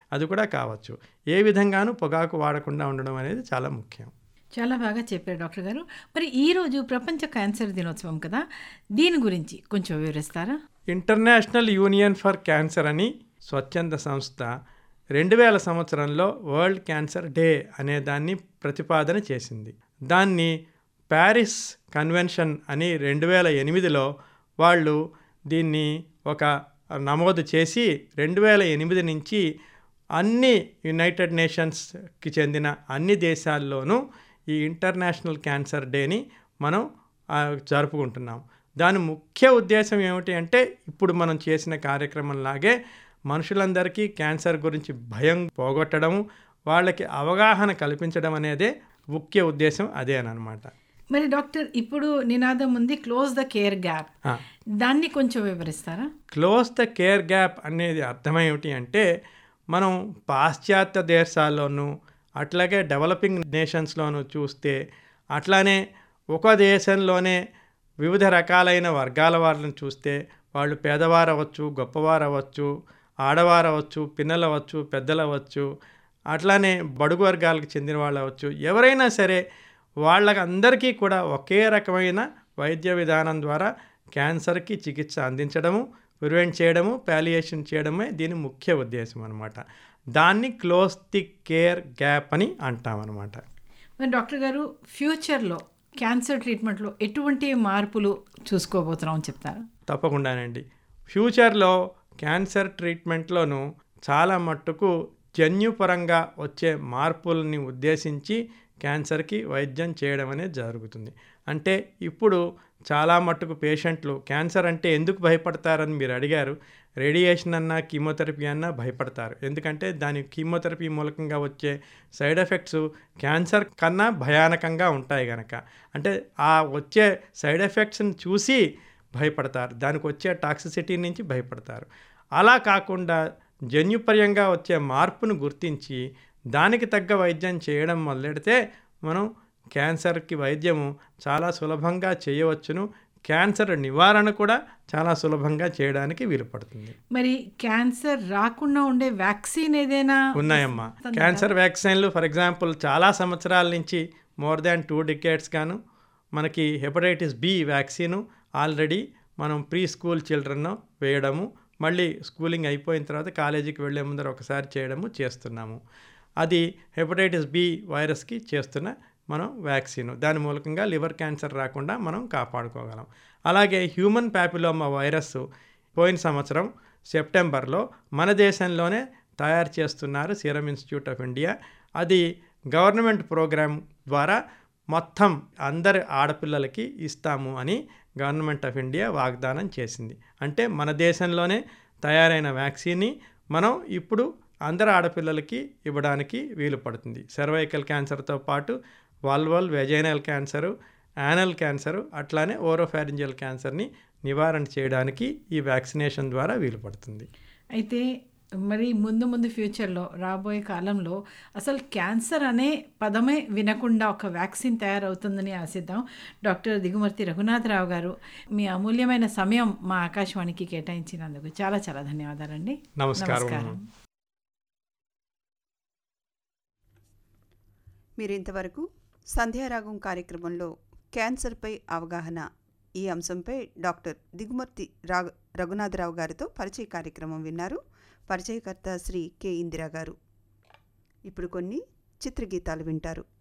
అది కూడా కావచ్చు ఏ విధంగానూ పొగాకు వాడకుండా ఉండడం అనేది చాలా ముఖ్యం చాలా బాగా చెప్పారు డాక్టర్ గారు మరి ఈరోజు ప్రపంచ క్యాన్సర్ దినోత్సవం కదా దీని గురించి కొంచెం వివరిస్తారా ఇంటర్నేషనల్ యూనియన్ ఫర్ క్యాన్సర్ అని స్వచ్ఛంద సంస్థ రెండు వేల సంవత్సరంలో వరల్డ్ క్యాన్సర్ డే అనే దాన్ని ప్రతిపాదన చేసింది దాన్ని ప్యారిస్ కన్వెన్షన్ అని రెండు వేల ఎనిమిదిలో వాళ్ళు దీన్ని ఒక నమోదు చేసి రెండు వేల ఎనిమిది నుంచి అన్ని యునైటెడ్ నేషన్స్కి చెందిన అన్ని దేశాల్లోనూ ఈ ఇంటర్నేషనల్ క్యాన్సర్ డేని మనం ఆ, జరుపుకుంటున్నాం దాని ముఖ్య ఉద్దేశం ఏమిటి అంటే ఇప్పుడు మనం చేసిన కార్యక్రమంలాగే మనుషులందరికీ క్యాన్సర్ గురించి భయం పోగొట్టడం వాళ్ళకి అవగాహన కల్పించడం అనేదే ముఖ్య ఉద్దేశం అదేనమాట మరి డాక్టర్ ఇప్పుడు నినాదం ఉంది క్లోజ్ ద కేర్ గ్యాప్ ఆ. దాన్ని కొంచెం వివరిస్తారా క్లోజ్ ద కేర్ గ్యాప్ అనేది అర్థం ఏమిటి అంటే మనం పాశ్చాత్య దేశాల్లోనూ అట్లాగే డెవలపింగ్ నేషన్స్లోనూ చూస్తే అట్లానే ఒక దేశంలోనే వివిధ రకాలైన వర్గాల వాళ్ళని చూస్తే వాళ్ళు పేదవారు అవ్వచ్చు గొప్పవారు అవ్వచ్చు ఆడవారు అవ్వచ్చు పిల్లలు అవ్వచ్చు పెద్దలు అవ్వచ్చు అట్లానే బడుగు వర్గాలకు చెందిన వాళ్ళు అవ్వచ్చు ఎవరైనా సరే వాళ్ళకి అందరికీ కూడా ఒకే రకమైన వైద్య విధానం ద్వారా క్యాన్సర్కి చికిత్స అందించడము ప్రివెంట్ చేయడము పాలియేషన్ చేయడమే దీని ముఖ్య ఉద్దేశం అనమాట దాన్ని క్లోజ్ ది కేర్ గ్యాప్ అని అంటామన్నమాట మరి డాక్టర్ గారు ఫ్యూచర్లో క్యాన్సర్ ట్రీట్మెంట్లో ఎటువంటి మార్పులు చూసుకోబోతున్నాం చెప్తారా తప్పకుండానండి ఫ్యూచర్లో క్యాన్సర్ ట్రీట్మెంట్లోనూ చాలా మట్టుకు జన్యుపరంగా వచ్చే మార్పుల్ని ఉద్దేశించి క్యాన్సర్కి వైద్యం చేయడం అనేది జరుగుతుంది అంటే ఇప్పుడు చాలా మట్టుకు పేషెంట్లు క్యాన్సర్ అంటే ఎందుకు భయపడతారని మీరు అడిగారు రేడియేషన్ అన్నా కీమోథెరపీ అన్నా భయపడతారు ఎందుకంటే దాని కీమోథెరపీ మూలకంగా వచ్చే సైడ్ ఎఫెక్ట్స్ క్యాన్సర్ కన్నా భయానకంగా ఉంటాయి కనుక అంటే ఆ వచ్చే సైడ్ ఎఫెక్ట్స్ని చూసి భయపడతారు దానికి వచ్చే టాక్సిసిటీ నుంచి భయపడతారు అలా కాకుండా జన్యుపర్యంగా వచ్చే మార్పును గుర్తించి దానికి తగ్గ వైద్యం చేయడం మొదలెడితే మనం క్యాన్సర్కి వైద్యము చాలా సులభంగా చేయవచ్చును క్యాన్సర్ నివారణ కూడా చాలా సులభంగా చేయడానికి వీలు పడుతుంది మరి క్యాన్సర్ రాకుండా ఉండే వ్యాక్సిన్ ఏదైనా ఉన్నాయమ్మా క్యాన్సర్ వ్యాక్సిన్లు ఫర్ ఎగ్జాంపుల్ చాలా సంవత్సరాల నుంచి మోర్ దాన్ టూ డికేట్స్ గాను మనకి హెపటైటిస్ బి వ్యాక్సిన్ ఆల్రెడీ మనం ప్రీ స్కూల్ చిల్డ్రన్ వేయడము మళ్ళీ స్కూలింగ్ అయిపోయిన తర్వాత కాలేజీకి వెళ్ళే ముందర ఒకసారి చేయడము చేస్తున్నాము అది హెపటైటిస్ బి వైరస్కి చేస్తున్న మనం వ్యాక్సిన్ దాని మూలకంగా లివర్ క్యాన్సర్ రాకుండా మనం కాపాడుకోగలం అలాగే హ్యూమన్ ప్యాపిలోమా వైరస్ పోయిన సంవత్సరం సెప్టెంబర్లో మన దేశంలోనే తయారు చేస్తున్నారు సీరం ఇన్స్టిట్యూట్ ఆఫ్ ఇండియా అది గవర్నమెంట్ ప్రోగ్రామ్ ద్వారా మొత్తం అందరి ఆడపిల్లలకి ఇస్తాము అని గవర్నమెంట్ ఆఫ్ ఇండియా వాగ్దానం చేసింది అంటే మన దేశంలోనే తయారైన వ్యాక్సిన్ని మనం ఇప్పుడు అందరు ఆడపిల్లలకి ఇవ్వడానికి వీలు పడుతుంది సర్వైకల్ క్యాన్సర్తో పాటు vulval vaginal cancer anal cancer అట్లానే ఓరోఫారింజల్ క్యాన్సర్ని నివారణ చేయడానికి ఈ వ్యాక్సినేషన్ ద్వారా వీలు పడుతుంది అయితే మరి ముందు ముందు ఫ్యూచర్లో రాబోయే కాలంలో అసలు క్యాన్సర్ అనే పదమే వినకుండా ఒక వ్యాక్సిన్ తయారవుతుందని ఆశిద్దాం డాక్టర్ దిగుమర్తి రఘునాథరావు గారు మీ అమూల్యమైన సమయం మా ఆకాశవాణికి కేటాయించినందుకు చాలా చాలా ధన్యవాదాలండి నమస్కారం మీరు ఇంతవరకు సంధ్యారాగం కార్యక్రమంలో క్యాన్సర్పై అవగాహన ఈ అంశంపై డాక్టర్ దిగుమర్తి రాఘ రఘునాథరావు గారితో పరిచయ కార్యక్రమం విన్నారు పరిచయకర్త శ్రీ కె ఇందిరా గారు ఇప్పుడు కొన్ని చిత్రగీతాలు వింటారు